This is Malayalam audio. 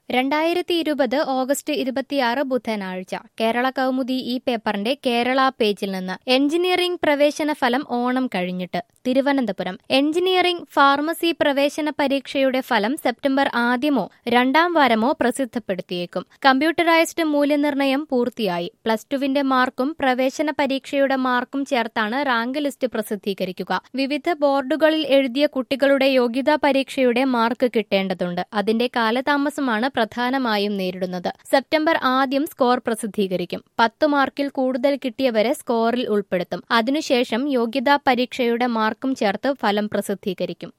രണ്ടായിരത്തി ഇരുപത് ഓഗസ്റ്റ് ഇരുപത്തിയാറ് ബുധനാഴ്ച കേരള കൗമുദി ഈ പേപ്പറിന്റെ കേരള പേജിൽ നിന്ന് എഞ്ചിനീയറിംഗ് പ്രവേശന ഫലം ഓണം കഴിഞ്ഞിട്ട് തിരുവനന്തപുരം എഞ്ചിനീയറിംഗ് ഫാർമസി പ്രവേശന പരീക്ഷയുടെ ഫലം സെപ്റ്റംബർ ആദ്യമോ രണ്ടാം വാരമോ പ്രസിദ്ധപ്പെടുത്തിയേക്കും കമ്പ്യൂട്ടറൈസ്ഡ് മൂല്യനിർണ്ണയം പൂർത്തിയായി പ്ലസ് ടുവിന്റെ മാർക്കും പ്രവേശന പരീക്ഷയുടെ മാർക്കും ചേർത്താണ് റാങ്ക് ലിസ്റ്റ് പ്രസിദ്ധീകരിക്കുക വിവിധ ബോർഡുകളിൽ എഴുതിയ കുട്ടികളുടെ യോഗ്യതാ പരീക്ഷയുടെ മാർക്ക് കിട്ടേണ്ടതുണ്ട് അതിന്റെ കാലതാമസമാണ് പ്രധാനമായും നേരിടുന്നത് സെപ്റ്റംബർ ആദ്യം സ്കോർ പ്രസിദ്ധീകരിക്കും പത്ത് മാർക്കിൽ കൂടുതൽ കിട്ടിയവരെ സ്കോറിൽ ഉൾപ്പെടുത്തും അതിനുശേഷം യോഗ്യതാ പരീക്ഷയുടെ മാർക്കും ചേർത്ത് ഫലം പ്രസിദ്ധീകരിക്കും